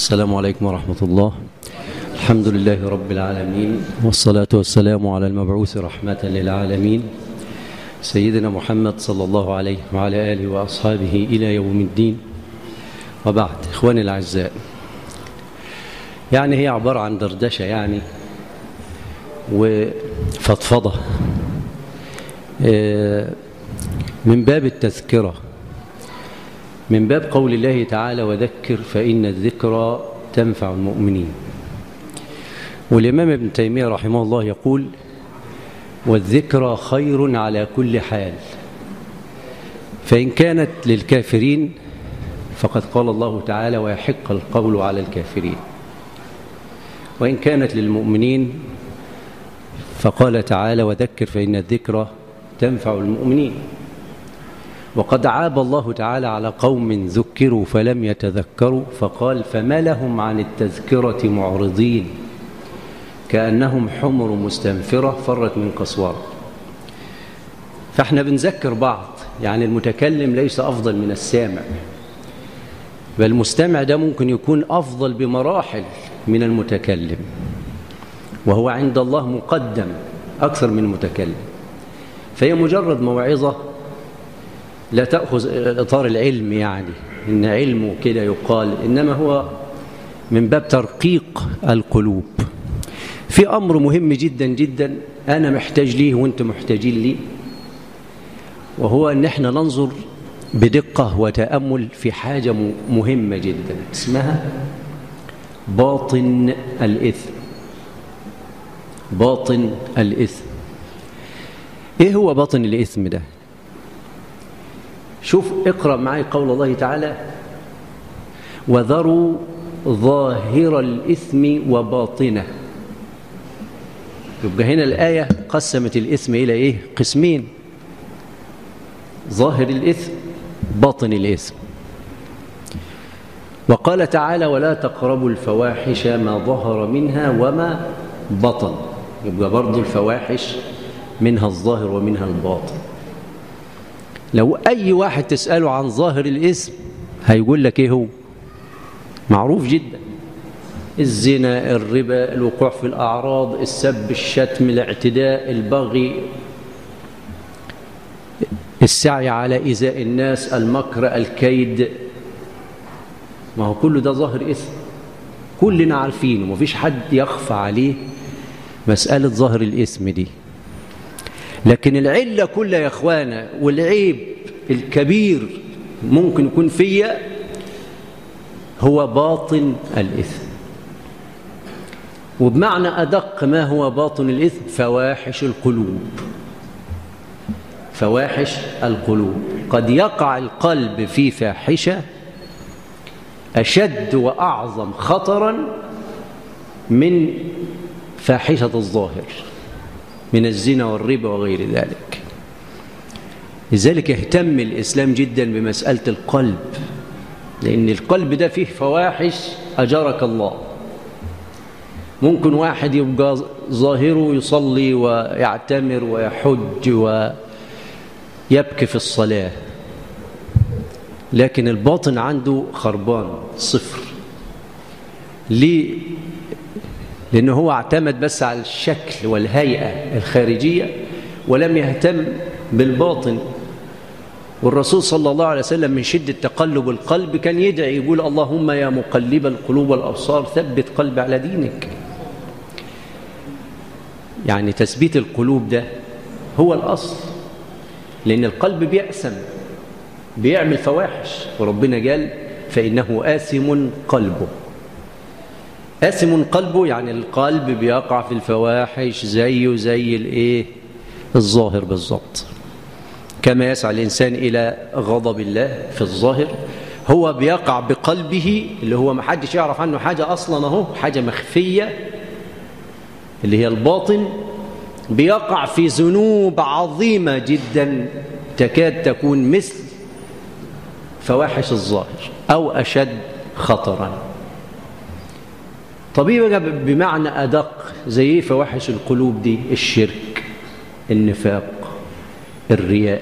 السلام عليكم ورحمة الله الحمد لله رب العالمين والصلاة والسلام على المبعوث رحمة للعالمين سيدنا محمد صلى الله عليه وعلى آله وأصحابه إلى يوم الدين وبعد إخواني الأعزاء يعني هي عبارة عن دردشة يعني وفضفضة من باب التذكرة من باب قول الله تعالى وذكر فإن الذكرى تنفع المؤمنين والإمام ابن تيمية رحمه الله يقول والذكرى خير على كل حال فإن كانت للكافرين فقد قال الله تعالى ويحق القول على الكافرين وإن كانت للمؤمنين فقال تعالى وذكر فإن الذكرى تنفع المؤمنين وقد عاب الله تعالى على قوم ذكروا فلم يتذكروا فقال فما لهم عن التذكرة معرضين كأنهم حمر مستنفرة فرت من قسورة فاحنا بنذكر بعض يعني المتكلم ليس أفضل من السامع بل المستمع ده ممكن يكون أفضل بمراحل من المتكلم وهو عند الله مقدم أكثر من المتكلم فهي مجرد موعظة لا تأخذ إطار العلم يعني إن علمه كده يقال إنما هو من باب ترقيق القلوب في أمر مهم جدا جدا أنا محتاج ليه وأنتم محتاجين ليه وهو أن احنا ننظر بدقة وتأمل في حاجة مهمة جدا اسمها باطن الإثم باطن الإثم إيه هو باطن الإثم ده شوف اقرأ معي قول الله تعالى وذروا ظاهر الإثم وباطنه يبقى هنا الآية قسمت الإثم إلى إيه قسمين ظاهر الإثم باطن الإثم وقال تعالى ولا تقربوا الفواحش ما ظهر منها وما بطن يبقى برضو الفواحش منها الظاهر ومنها الباطن لو أي واحد تسأله عن ظاهر الاسم هيقول لك إيه هو معروف جدا الزنا الربا الوقوع في الأعراض السب الشتم الاعتداء البغي السعي على إزاء الناس المكر الكيد ما هو كله ده ظاهر إثم كلنا عارفينه ومفيش حد يخفى عليه مسألة ظاهر الإثم دي لكن العلة كلها يا أخوانا والعيب الكبير ممكن يكون فيا هو باطن الإثم وبمعنى أدق ما هو باطن الإثم فواحش القلوب فواحش القلوب قد يقع القلب في فاحشة أشد وأعظم خطرا من فاحشة الظاهر من الزنا والربا وغير ذلك لذلك اهتم الإسلام جدا بمسألة القلب لأن القلب ده فيه فواحش أجرك الله ممكن واحد يبقى ظاهره يصلي ويعتمر ويحج ويبكي في الصلاة لكن الباطن عنده خربان صفر ليه لأنه هو اعتمد بس على الشكل والهيئة الخارجية ولم يهتم بالباطن والرسول صلى الله عليه وسلم من شدة تقلب القلب كان يدعي يقول اللهم يا مقلب القلوب والأبصار ثبت قلبي على دينك يعني تثبيت القلوب ده هو الأصل لأن القلب بيأسم بيعمل فواحش وربنا قال فإنه آثم قلبه آثم قلبه يعني القلب بيقع في الفواحش زيه زي الايه الظاهر بالظبط كما يسعى الإنسان إلى غضب الله في الظاهر هو بيقع بقلبه اللي هو ما حدش يعرف عنه حاجة أصلا اهو حاجة مخفية اللي هي الباطن بيقع في ذنوب عظيمة جدا تكاد تكون مثل فواحش الظاهر أو أشد خطرا طبيعي بمعنى أدق زي فواحش القلوب دي الشرك النفاق الرياء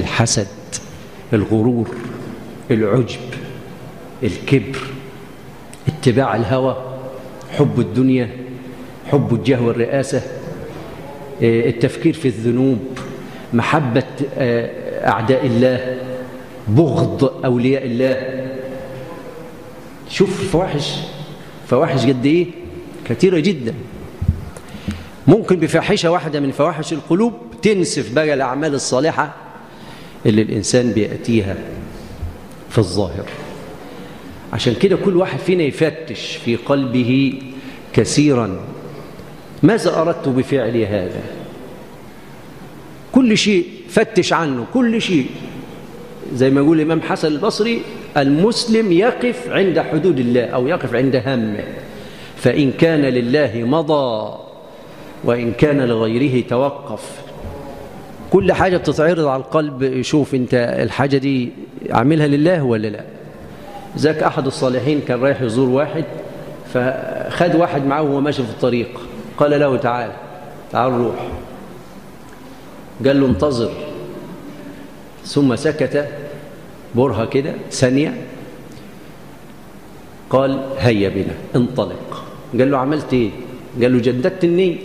الحسد الغرور العجب الكبر اتباع الهوى حب الدنيا حب الجاه والرئاسة التفكير في الذنوب محبة أعداء الله بغض أولياء الله شوف فواحش فواحش قد إيه كثيرة جدا ممكن بفاحشة واحدة من فواحش القلوب تنسف بقى الأعمال الصالحة اللي الإنسان بيأتيها في الظاهر عشان كده كل واحد فينا يفتش في قلبه كثيرا ماذا أردت بفعل هذا كل شيء فتش عنه كل شيء زي ما يقول الإمام حسن البصري المسلم يقف عند حدود الله أو يقف عند همه فإن كان لله مضى وإن كان لغيره توقف كل حاجة بتتعرض على القلب شوف انت الحاجة دي عاملها لله ولا لا ذاك أحد الصالحين كان رايح يزور واحد فخد واحد معه وهو ماشي في الطريق قال له تعال تعال روح قال له انتظر ثم سكت برهة كده ثانية قال هيا بنا انطلق قال له عملت ايه قال له جددت النية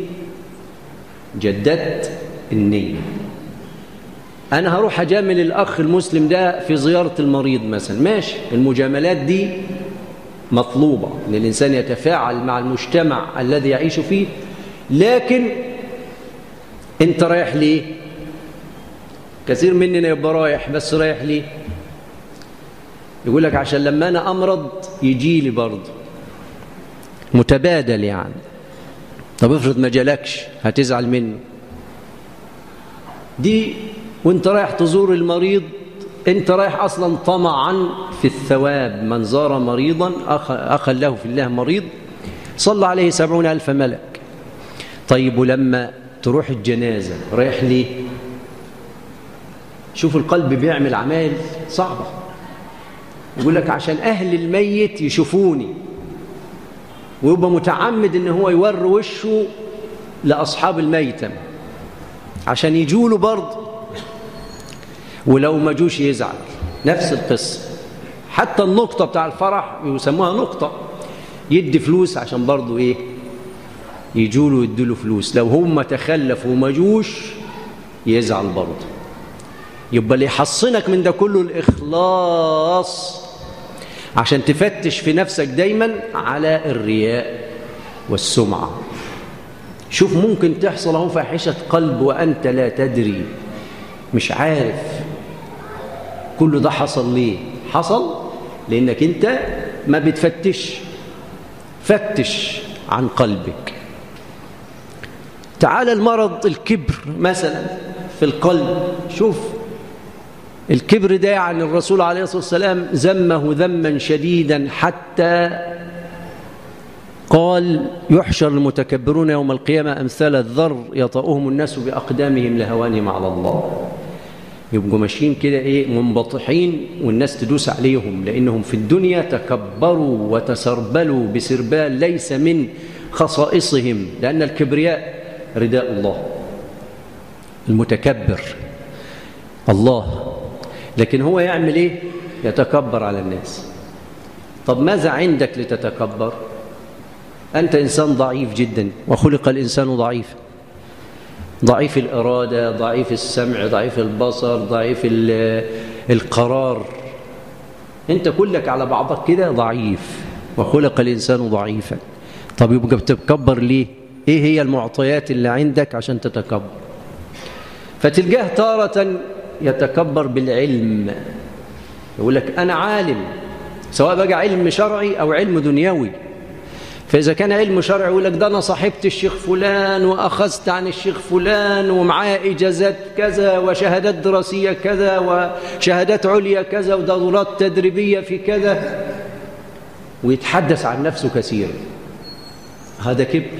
جددت النية أنا هروح أجامل الأخ المسلم ده في زيارة المريض مثلا ماشي المجاملات دي مطلوبة أن الإنسان يتفاعل مع المجتمع الذي يعيش فيه لكن أنت رايح ليه كثير مننا يبقى رايح بس رايح ليه يقول لك عشان لما أنا أمرض يجي لي برضه متبادل يعني طب افرض ما جالكش هتزعل منه دي وانت رايح تزور المريض انت رايح اصلا طمعا في الثواب من زار مريضا اخا له في الله مريض صلى عليه سبعون الف ملك طيب ولما تروح الجنازه رايح ليه شوف القلب بيعمل عمال صعبه يقول لك عشان اهل الميت يشوفوني ويبقى متعمد ان هو يور وشه لاصحاب الميتم عشان يجوا له برضه ولو ما جوش يزعل نفس القصه حتى النقطه بتاع الفرح يسموها نقطه يدي فلوس عشان برضه ايه يجوا له يدوا له فلوس لو هم تخلفوا وما جوش يزعل برضه يبقى اللي يحصنك من ده كله الاخلاص عشان تفتش في نفسك دايما على الرياء والسمعه شوف ممكن تحصل اهو فاحشه قلب وانت لا تدري مش عارف كل ده حصل ليه حصل لانك انت ما بتفتش فتش عن قلبك تعال المرض الكبر مثلا في القلب شوف الكبر ده عن الرسول عليه الصلاة والسلام ذمه ذما شديدا حتى قال يحشر المتكبرون يوم القيامة أمثال الذر يطأهم الناس بأقدامهم لهوانهم على الله يبقوا ماشيين كده ايه منبطحين والناس تدوس عليهم لانهم في الدنيا تكبروا وتسربلوا بسربال ليس من خصائصهم لان الكبرياء رداء الله المتكبر الله لكن هو يعمل ايه يتكبر على الناس طب ماذا عندك لتتكبر انت انسان ضعيف جدا وخلق الانسان ضعيفا ضعيف الإرادة ضعيف السمع ضعيف البصر ضعيف القرار أنت كلك على بعضك كده ضعيف وخلق الإنسان ضعيفا طب يبقى بتتكبر ليه إيه هي المعطيات اللي عندك عشان تتكبر فتلقاه تارة يتكبر بالعلم يقول لك أنا عالم سواء بقى علم شرعي أو علم دنيوي فإذا كان علم شرعي يقول لك ده أنا صاحبت الشيخ فلان وأخذت عن الشيخ فلان ومعاه إجازات كذا وشهادات دراسية كذا وشهادات عليا كذا ودورات تدريبية في كذا ويتحدث عن نفسه كثيرا هذا كبر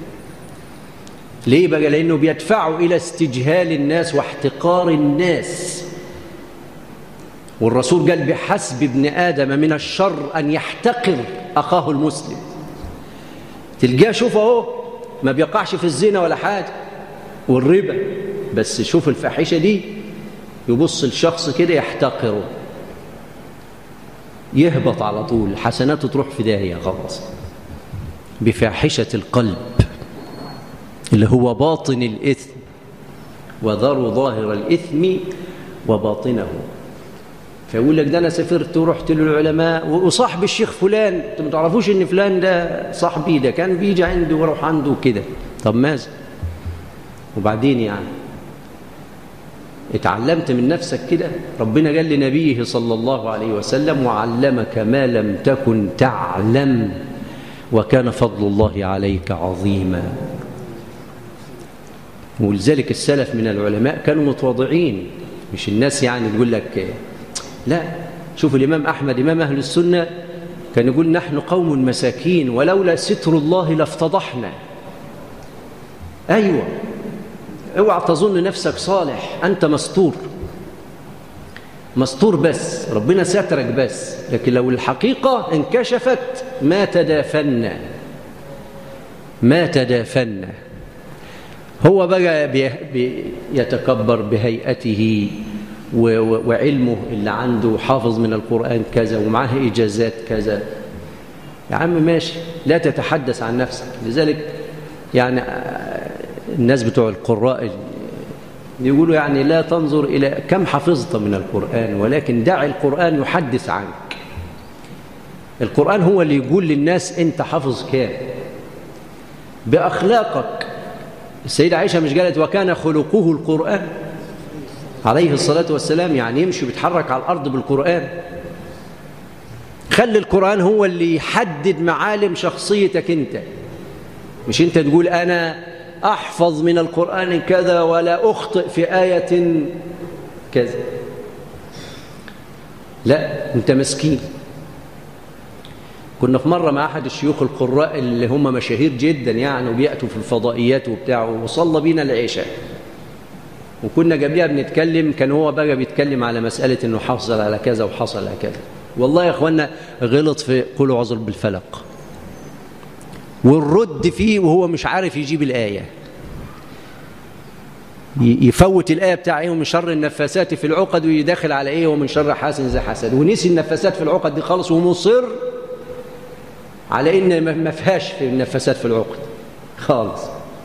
ليه بقى لأنه بيدفعه إلى استجهال الناس واحتقار الناس والرسول قال بحسب ابن آدم من الشر أن يحتقر أخاه المسلم تلقاه شوف اهو ما بيقعش في الزنا ولا حاجه والربا بس شوف الفاحشه دي يبص الشخص كده يحتقره يهبط على طول حسناته تروح في داهية خلاص بفاحشة القلب اللي هو باطن الإثم وذروا ظاهر الإثم وباطنه فيقول لك ده أنا سافرت ورحت للعلماء وصاحب الشيخ فلان انتوا ما تعرفوش ان فلان ده صاحبي ده كان بيجي عندي واروح عنده كده طب ماذا وبعدين يعني اتعلمت من نفسك كده ربنا قال لنبيه صلى الله عليه وسلم وعلمك ما لم تكن تعلم وكان فضل الله عليك عظيما ولذلك السلف من العلماء كانوا متواضعين مش الناس يعني تقول لك لا شوف الإمام أحمد إمام أهل السنة كان يقول نحن قوم مساكين ولولا ستر الله لافتضحنا أيوة اوعى تظن نفسك صالح أنت مستور مستور بس ربنا سترك بس لكن لو الحقيقة انكشفت ما تدافنا ما تدافنا هو بقى يتكبر بهيئته وعلمه اللي عنده حافظ من القرآن كذا ومعاه إجازات كذا يا عم ماشي لا تتحدث عن نفسك لذلك يعني الناس بتوع القراء يقولوا يعني لا تنظر إلى كم حفظت من القرآن ولكن دع القرآن يحدث عنك القرآن هو اللي يقول للناس أنت حافظ كام بأخلاقك السيدة عائشة مش قالت وكان خلقه القرآن عليه الصلاة والسلام يعني يمشي ويتحرك على الأرض بالقرآن خلي القرآن هو اللي يحدد معالم شخصيتك أنت مش أنت تقول أنا أحفظ من القرآن كذا ولا أخطئ في آية كذا لا أنت مسكين كنا في مرة مع أحد الشيوخ القراء اللي هم مشاهير جدا يعني وبيأتوا في الفضائيات وبتاع وصلى بينا العشاء وكنا قبلها بنتكلم كان هو بقى بيتكلم على مسألة انه حصل على كذا وحصل على كذا والله يا اخوانا غلط في قولوا عذر بالفلق والرد فيه وهو مش عارف يجيب الآية يفوت الآية بتاع ايه ومن شر النفاسات في العقد ويدخل على ايه ومن شر حاسد زي حسد ونسي النفاسات في العقد دي خالص ومصر على ان ما فيهاش في النفاسات في العقد خالص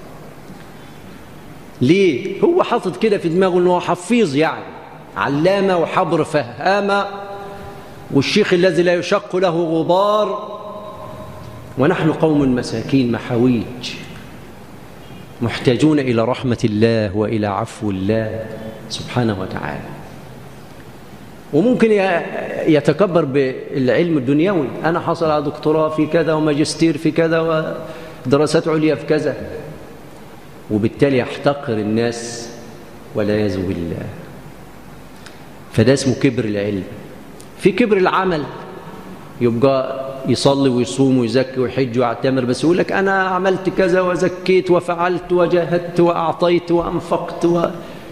ليه هو حاطط كده في دماغه ان هو حفيظ يعني علامه وحبر فهامه والشيخ الذي لا يشق له غبار ونحن قوم مساكين محاويج محتاجون الى رحمه الله والى عفو الله سبحانه وتعالى وممكن يتكبر بالعلم الدنيوي انا حصل على دكتوراه في كذا وماجستير في كذا ودراسات عليا في كذا وبالتالي يحتقر الناس والعياذ بالله فده اسمه كبر العلم في كبر العمل يبقى يصلي ويصوم ويزكي ويحج ويعتمر بس يقول لك أنا عملت كذا وزكيت وفعلت وجاهدت وأعطيت وأنفقت و...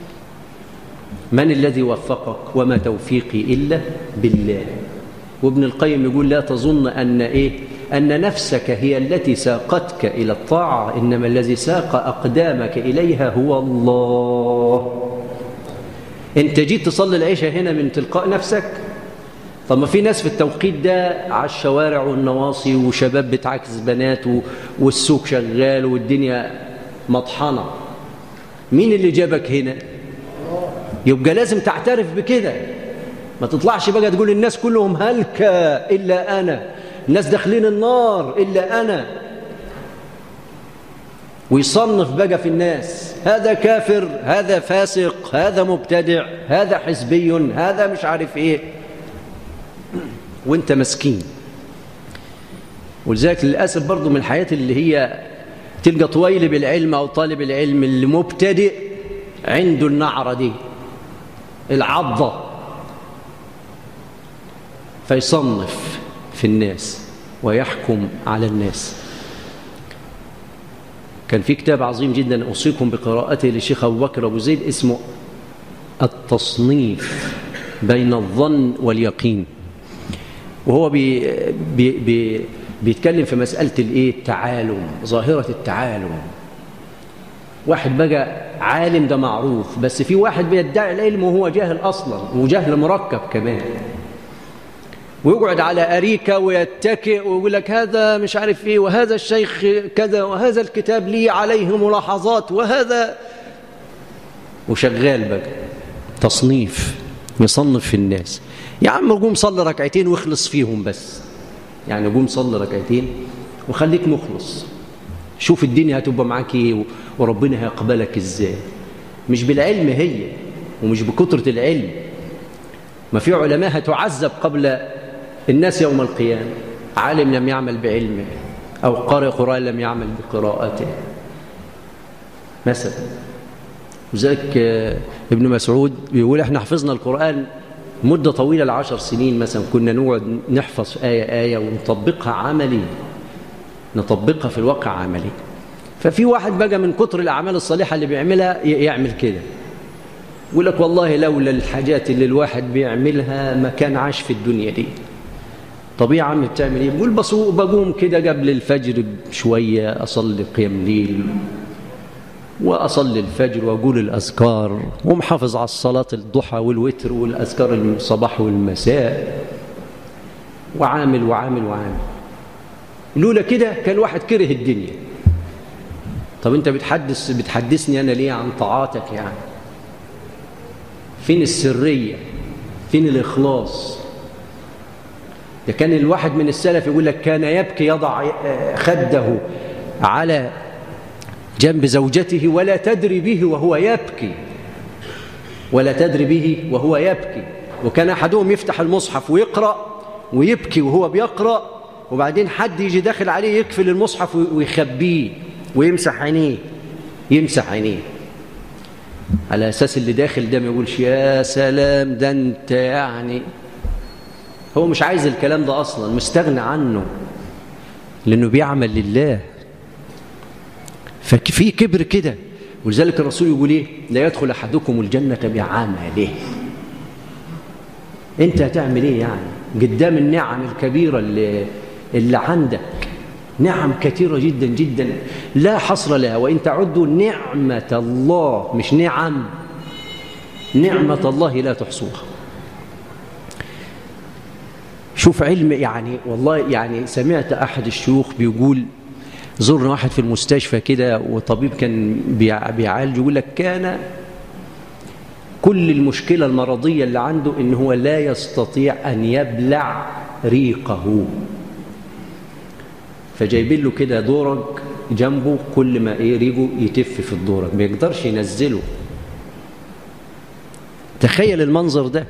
من الذي وفقك وما توفيقي إلا بالله وابن القيم يقول لا تظن أن إيه أن نفسك هي التي ساقتك إلى الطاعة إنما الذي ساق أقدامك إليها هو الله أنت جيت تصلي العشاء هنا من تلقاء نفسك طب ما في ناس في التوقيت ده على الشوارع والنواصي وشباب بتعكس بنات والسوق شغال والدنيا مطحنة مين اللي جابك هنا يبقى لازم تعترف بكده ما تطلعش بقى تقول الناس كلهم هلكة إلا أنا الناس داخلين النار إلا أنا ويصنف بقى في الناس هذا كافر هذا فاسق هذا مبتدع هذا حزبي هذا مش عارف ايه وانت مسكين ولذلك للأسف برضو من الحياة اللي هي تلقى طويل بالعلم أو طالب العلم اللي مبتدئ عنده النعرة دي العضة فيصنف في الناس ويحكم على الناس كان في كتاب عظيم جدا أوصيكم بقراءته للشيخ أبو بكر أبو زيد اسمه التصنيف بين الظن واليقين وهو بي بي بي بيتكلم في مسألة الايه التعالم ظاهرة التعالم واحد بقى عالم ده معروف بس في واحد بيدعي العلم وهو جاهل أصلا وجهل مركب كمان ويقعد على أريكة ويتكئ ويقول لك هذا مش عارف إيه وهذا الشيخ كذا وهذا الكتاب لي عليه ملاحظات وهذا وشغال بقى تصنيف يصنف في الناس يا عم قوم صلي ركعتين واخلص فيهم بس يعني قوم صلي ركعتين وخليك مخلص شوف الدنيا هتبقى معاك ايه وربنا هيقبلك ازاي مش بالعلم هي ومش بكثرة العلم ما في علماء هتعذب قبل الناس يوم القيامة عالم لم يعمل بعلمه أو قارئ قرآن لم يعمل بقراءته مثلا وذلك ابن مسعود بيقول احنا حفظنا القرآن مدة طويلة العشر سنين مثلا كنا نقعد نحفظ آية آية ونطبقها عملي نطبقها في الواقع عملي ففي واحد بقى من كتر الأعمال الصالحة اللي بيعملها يعمل كده يقول لك والله لولا الحاجات اللي الواحد بيعملها ما كان عاش في الدنيا دي طب يا عم بتعمل ايه بقول بسوق بقوم كده قبل الفجر بشوية أصلي قيام ليل وأصلي الفجر وأقول الأذكار ومحافظ على الصلاة الضحى والوتر والأذكار الصباح والمساء وعامل وعامل وعامل لولا كده كان الواحد كره الدنيا طب انت بتحدث بتحدثني انا ليه عن طاعاتك يعني فين السريه فين الاخلاص ده كان الواحد من السلف يقول لك كان يبكي يضع خده على جنب زوجته ولا تدري به وهو يبكي ولا تدري به وهو يبكي وكان احدهم يفتح المصحف ويقرا ويبكي وهو بيقرا وبعدين حد يجي داخل عليه يكفل المصحف ويخبيه ويمسح عينيه يمسح عينيه على أساس اللي داخل ده ما يقولش يا سلام ده أنت يعني هو مش عايز الكلام ده أصلا مستغنى عنه لأنه بيعمل لله ففي كبر كده ولذلك الرسول يقول ايه لا يدخل احدكم الجنه بعمله انت هتعمل ايه يعني قدام النعم الكبيره اللي اللي عندك نعم كثيرة جدا جدا لا حصر لها وإن تعدوا نعمة الله مش نعم نعمة الله لا تحصوها شوف علم يعني والله يعني سمعت أحد الشيوخ بيقول زرنا واحد في المستشفى كده وطبيب كان بيعالج يقول لك كان كل المشكلة المرضية اللي عنده إن هو لا يستطيع أن يبلع ريقه فجايبين له كده درج جنبه كل ما ايه ريقه يتف في الدرج ما يقدرش ينزله تخيل المنظر ده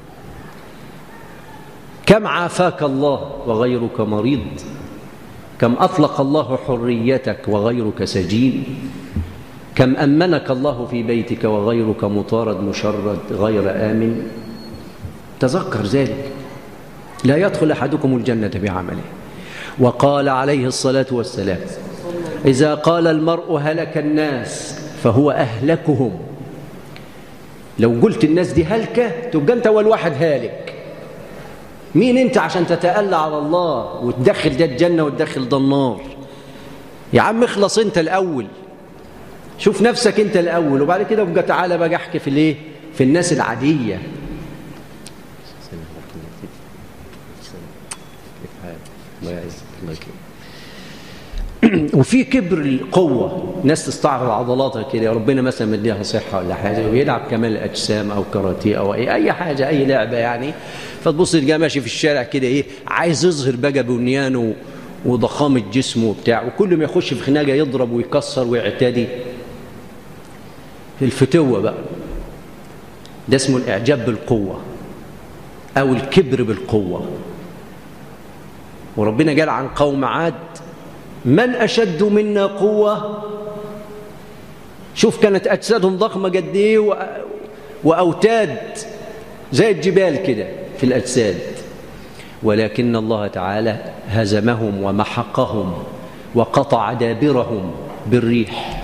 كم عافاك الله وغيرك مريض كم أطلق الله حريتك وغيرك سجين كم أمنك الله في بيتك وغيرك مطارد مشرد غير آمن تذكر ذلك لا يدخل أحدكم الجنة بعمله وقال عليه الصلاة والسلام إذا قال المرء هلك الناس فهو أهلكهم لو قلت الناس دي هلكة تبقى أنت أول واحد هالك مين أنت عشان تتألى على الله وتدخل ده الجنة وتدخل ده النار يا عم اخلص أنت الأول شوف نفسك أنت الأول وبعد كده بقى تعالى بقى احكي في الايه في الناس العادية الله يعزك الله يكرمك وفي كبر القوة ناس تستعرض عضلاتها كده ربنا مثلا مديها صحة ولا حاجة ويلعب كمال الأجسام أو كاراتيه أو أي, أي حاجة أي لعبة يعني فتبص تلقاه ماشي في الشارع كده إيه عايز يظهر بقى بنيانه وضخامة جسمه وبتاع وكل ما يخش في خناقة يضرب ويكسر ويعتدي الفتوة بقى ده اسمه الإعجاب بالقوة أو الكبر بالقوة وربنا قال عن قوم عاد من أشد منا قوة شوف كانت أجسادهم ضخمة قد إيه وأوتاد زي الجبال كده في الأجساد ولكن الله تعالى هزمهم ومحقهم وقطع دابرهم بالريح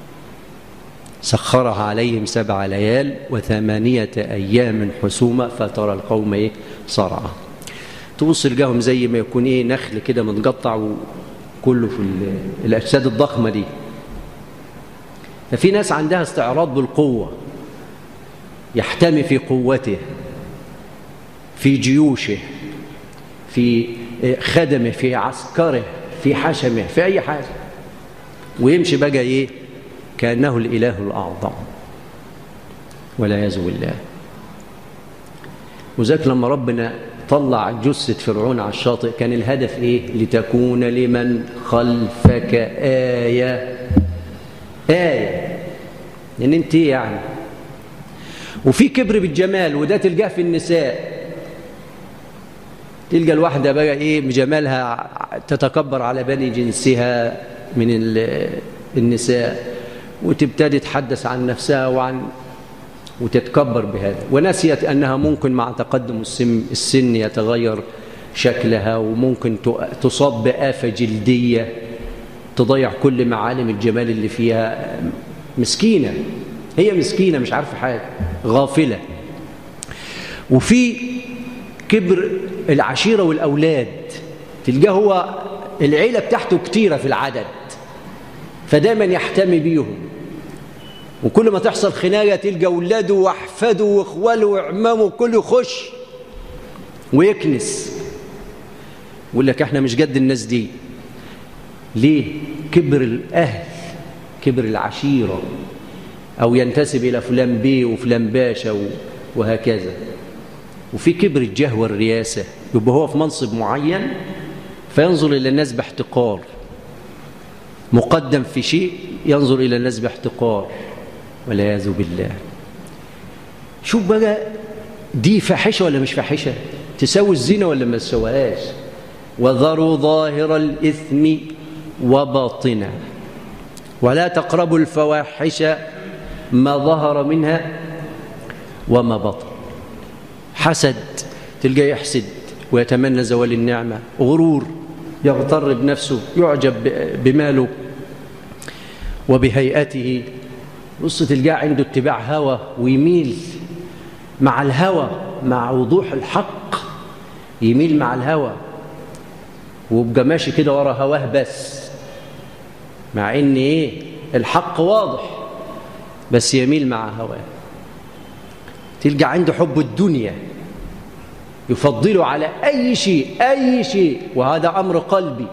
سخرها عليهم سبع ليال وثمانية أيام حسومة فترى القوم إيه صرعا تبص تلقاهم زي ما يكون إيه نخل كده متقطع وكله في الأجساد الضخمة دي ففي ناس عندها استعراض بالقوة يحتمي في قوته في جيوشه في خدمه في عسكره في حشمه في أي حاجة ويمشي بقى إيه كأنه الإله الأعظم والعياذ بالله وذاك لما ربنا طلع جثة فرعون على الشاطئ كان الهدف إيه لتكون لمن خلفك آية آية لأن أنت إيه يعني وفي كبر بالجمال وده تلقاه في النساء تلقى الواحدة بقى إيه بجمالها تتكبر على بني جنسها من النساء وتبتدي تحدث عن نفسها وعن وتتكبر بهذا ونسيت أنها ممكن مع تقدم السن, السن يتغير شكلها وممكن تصاب بآفة جلدية تضيع كل معالم الجمال اللي فيها مسكينة هي مسكينة مش عارفة حاجة غافلة وفي كبر العشيرة والأولاد تلقاه هو العيلة بتاعته كتيرة في العدد فدايما يحتمي بيهم وكل ما تحصل خناقة تلقى أولاده وأحفاده وإخواله وعمامه كله يخش ويكنس يقول لك احنا مش قد الناس دي ليه كبر الأهل كبر العشيرة أو ينتسب إلى فلان بيه وفلان باشا وهكذا وفي كبر الجاه والرياسة يبقى هو في منصب معين فينظر إلى الناس باحتقار مقدم في شيء ينظر إلى الناس باحتقار والعياذ بالله شوف بقى دي فاحشة ولا مش فاحشة تساوي الزنا ولا ما تساويهاش وذروا ظاهر الإثم وباطنه ولا تقربوا الفواحش ما ظهر منها وما بطن حسد تلقى يحسد ويتمنى زوال النعمة غرور يغتر بنفسه يعجب بماله وبهيئته بص تلقاه عنده اتباع هوى ويميل مع الهوى مع وضوح الحق يميل مع الهوى ويبقى ماشي كده ورا هواه بس مع ان ايه الحق واضح بس يميل مع هواه تلقى عنده حب الدنيا يفضله على أي شيء أي شيء وهذا أمر قلبي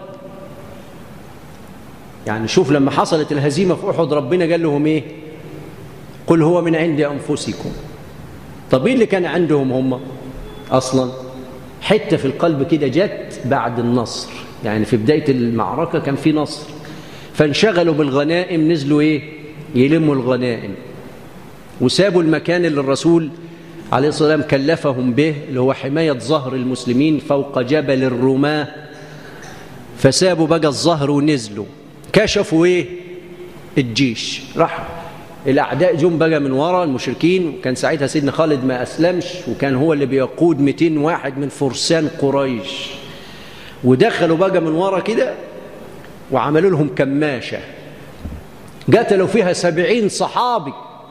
يعني شوف لما حصلت الهزيمة في أحد ربنا قال لهم إيه قل هو من عند أنفسكم طب إيه اللي كان عندهم هم أصلا حتة في القلب كده جت بعد النصر يعني في بداية المعركة كان في نصر فانشغلوا بالغنائم نزلوا إيه يلموا الغنائم وسابوا المكان اللي الرسول عليه الصلاة والسلام كلفهم به اللي هو حماية ظهر المسلمين فوق جبل الرماة فسابوا بقى الظهر ونزلوا كشفوا ايه الجيش راح الأعداء جم بقى من ورا المشركين وكان ساعتها سيدنا خالد ما أسلمش وكان هو اللي بيقود 200 واحد من فرسان قريش ودخلوا بقى من ورا كده وعملوا لهم كماشة قتلوا فيها سبعين صحابي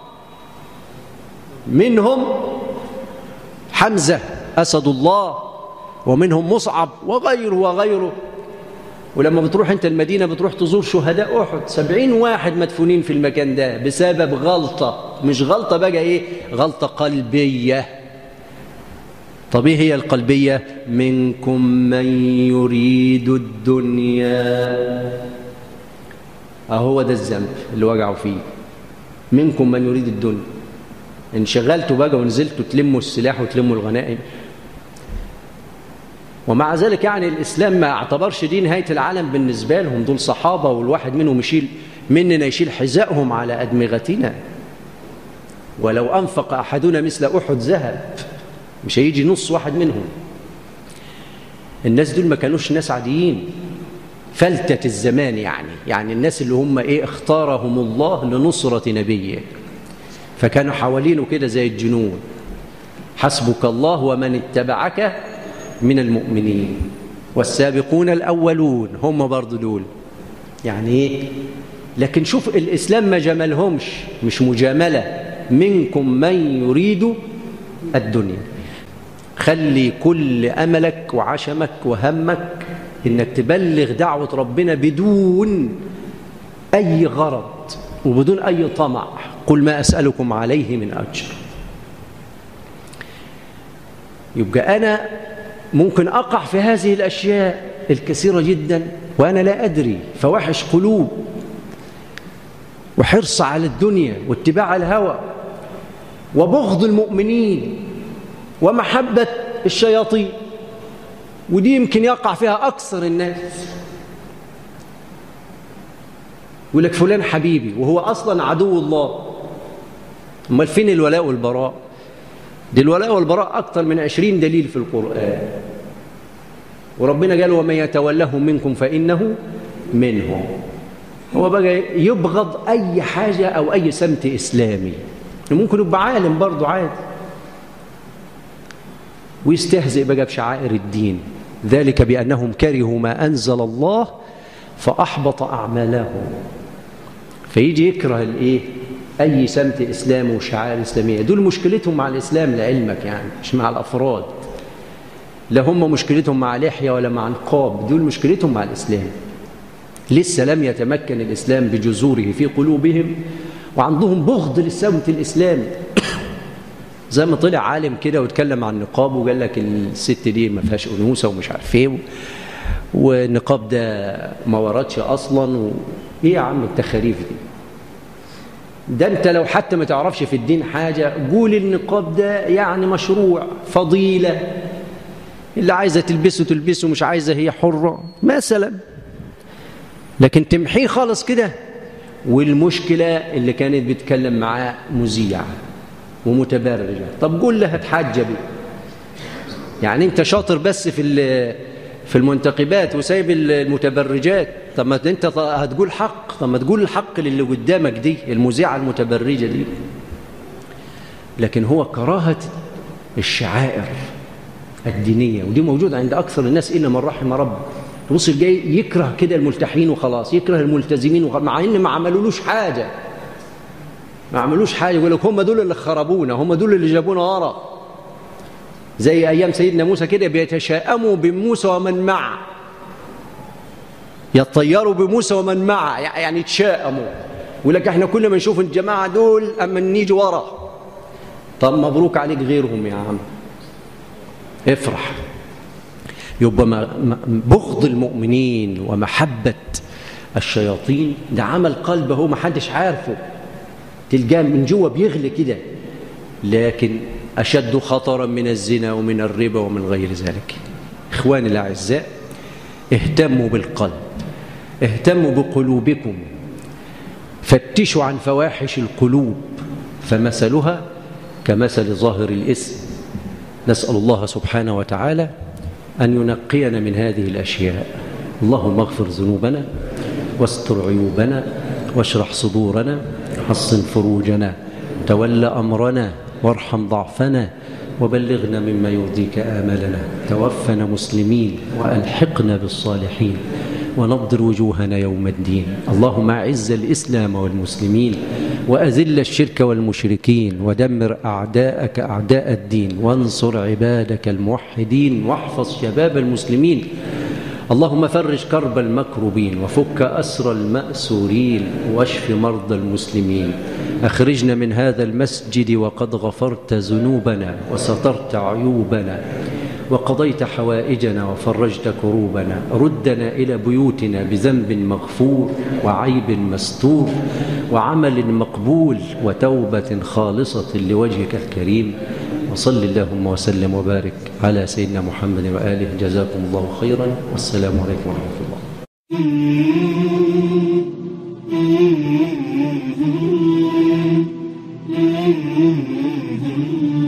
منهم حمزة أسد الله ومنهم مصعب وغيره وغيره ولما بتروح انت المدينة بتروح تزور شهداء أحد سبعين واحد مدفونين في المكان ده بسبب غلطة مش غلطة بقى ايه غلطة قلبية طب ايه هي القلبية منكم من يريد الدنيا اهو ده الذنب اللي وقعوا فيه منكم من يريد الدنيا انشغلتوا بقى ونزلتوا تلموا السلاح وتلموا الغنائم ومع ذلك يعني الإسلام ما اعتبرش دي نهاية العالم بالنسبة لهم دول صحابة والواحد منهم يشيل مننا يشيل حذائهم على أدمغتنا ولو أنفق أحدنا مثل أحد ذهب مش هيجي نص واحد منهم الناس دول ما كانوش ناس عاديين فلتة الزمان يعني يعني الناس اللي هم إيه اختارهم الله لنصرة نبيه فكانوا حوالينه كده زي الجنود حسبك الله ومن اتبعك من المؤمنين والسابقون الأولون هم برضو دول يعني ايه لكن شوف الإسلام ما جملهمش مش مجاملة منكم من يريد الدنيا خلي كل أملك وعشمك وهمك إنك تبلغ دعوة ربنا بدون أي غرض وبدون أي طمع قل ما أسألكم عليه من أجر يبقى أنا ممكن أقع في هذه الأشياء الكثيرة جدا وأنا لا أدري فواحش قلوب وحرص على الدنيا واتباع الهوى وبغض المؤمنين ومحبة الشياطين ودي يمكن يقع فيها أكثر الناس يقول لك فلان حبيبي وهو أصلا عدو الله امال فين الولاء والبراء دي الولاء والبراء أكثر من عشرين دليل في القرآن وربنا قال ومن يتولهم منكم فإنه منهم هو بقى يبغض أي حاجة أو أي سمت إسلامي ممكن يبقى عالم برضه عادي ويستهزئ بقى بشعائر الدين ذلك بأنهم كرهوا ما أنزل الله فأحبط أعمالهم فيجي يكره الإيه أي سمت إسلامي وشعائر إسلامية دول مشكلتهم مع الإسلام لعلمك يعني مش مع الأفراد لا هم مشكلتهم مع لحية ولا مع نقاب دول مشكلتهم مع الإسلام لسه لم يتمكن الإسلام بجذوره في قلوبهم وعندهم بغض للسمت الإسلامي زي ما طلع عالم كده واتكلم عن النقاب وقال لك الست دي ما فيهاش أنوثة ومش عارف ايه والنقاب ده ما وردش أصلا و... ايه يا عم التخاريف دي ده انت لو حتى ما تعرفش في الدين حاجة قول النقاب ده يعني مشروع فضيلة اللي عايزة تلبسه تلبسه مش عايزة هي حرة مثلا لكن تمحيه خالص كده والمشكلة اللي كانت بتكلم معاه مذيعة ومتبرجة طب قول لها تحجبي يعني انت شاطر بس في في المنتقبات وسايب المتبرجات طب ما انت هتقول حق طب ما تقول الحق للي قدامك دي المذيعة المتبرجة دي لكن هو كراهة الشعائر الدينية ودي موجودة عند أكثر الناس إلا من رحم رب تبص الجاي يكره كده الملتحين وخلاص يكره الملتزمين وخلاص مع إن ما عملولوش حاجة ما عملوش حاجة يقول لك هم دول اللي خربونا هم دول اللي جابونا ورا زي أيام سيدنا موسى كده بيتشائموا بموسى ومن معه يطيروا بموسى ومن معه يعني يتشائموا يقول لك احنا كل ما نشوف الجماعة دول أما نيجي ورا طب مبروك عليك غيرهم يا عم افرح يبقى بغض المؤمنين ومحبة الشياطين ده عمل قلب هو ما حدش عارفه تلقاه من جوه بيغلي كده لكن أشد خطرا من الزنا ومن الربا ومن غير ذلك إخواني الأعزاء اهتموا بالقلب اهتموا بقلوبكم فتشوا عن فواحش القلوب فمثلها كمثل ظاهر الاسم نسأل الله سبحانه وتعالى أن ينقينا من هذه الأشياء اللهم اغفر ذنوبنا واستر عيوبنا واشرح صدورنا حصن فروجنا تول أمرنا وارحم ضعفنا وبلغنا مما يرضيك آملنا توفنا مسلمين وألحقنا بالصالحين ونضر وجوهنا يوم الدين اللهم أعز الإسلام والمسلمين وأذل الشرك والمشركين ودمر أعداءك أعداء الدين وانصر عبادك الموحدين واحفظ شباب المسلمين اللهم فرج كرب المكروبين وفك أسر المأسورين واشف مرضى المسلمين أخرجنا من هذا المسجد وقد غفرت ذنوبنا وسترت عيوبنا وقضيت حوائجنا وفرجت كروبنا ردنا إلى بيوتنا بذنب مغفور وعيب مستور وعمل مقبول وتوبة خالصة لوجهك الكريم وصل اللهم وسلم وبارك على سيدنا محمد وآله جزاكم الله خيرا والسلام عليكم ورحمة الله Mm-hmm.